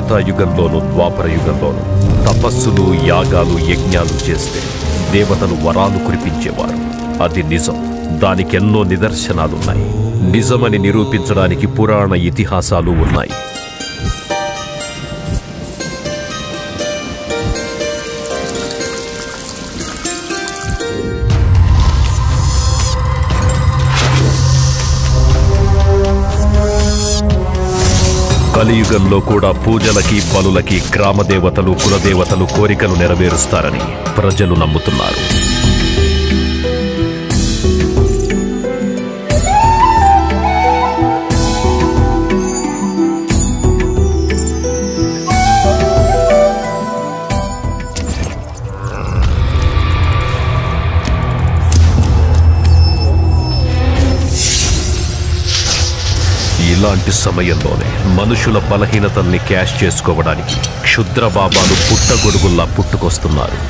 త్రేతాయుగంలోను ద్వాపర యుగంలోను తపస్సులు యాగాలు యజ్ఞాలు చేస్తే దేవతలు వరాలు కురిపించేవారు అది నిజం దానికెన్నో నిదర్శనాలున్నాయి నిజమని నిరూపించడానికి పురాణ ఇతిహాసాలు ఉన్నాయి కలియుగంలో కూడా పూజలకి బలులకి గ్రామదేవతలు కులదేవతలు కోరికలు నెరవేరుస్తారని ప్రజలు నమ్ముతున్నారు ఇలాంటి సమయంలోనే మనుషుల బలహీనతల్ని క్యాష్ చేసుకోవడానికి క్షుద్ర బాబాలు పుట్టగొడుగుల్లా పుట్టుకొస్తున్నారు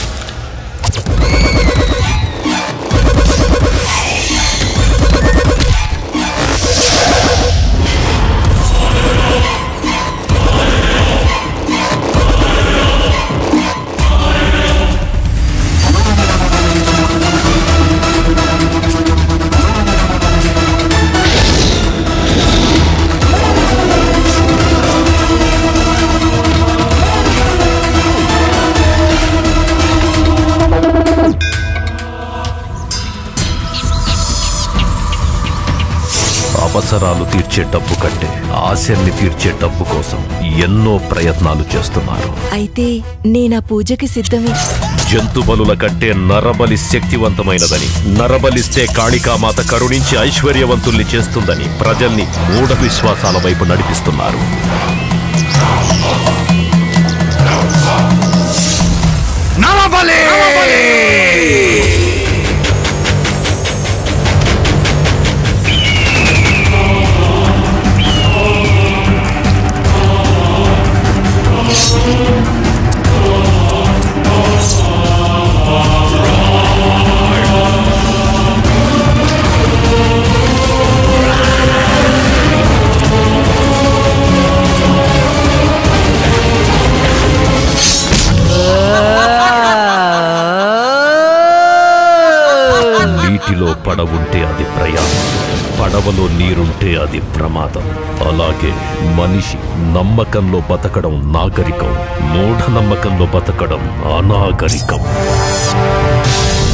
అవసరాలు తీర్చే డబ్బు కంటే ఆశల్ని తీర్చే డబ్బు కోసం ఎన్నో ప్రయత్నాలు చేస్తున్నారు అయితే నేనా పూజకి సిద్ధమే జంతు బలుల కంటే నరబలి శక్తివంతమైనదని నరబలిస్తే కాళికామాత కరుణించి ఐశ్వర్యవంతుల్ని చేస్తుందని ప్రజల్ని మూఢ విశ్వాసాల వైపు నడిపిస్తున్నారు నీటిలో పడవుంటే అది ప్రయాణం పడవలో నీరుంటే అది ప్రమాదం అలాగే మనిషి నమ్మకంలో బతకడం నాగరికం మూఢ నమ్మకంలో బతకడం అనాగరికం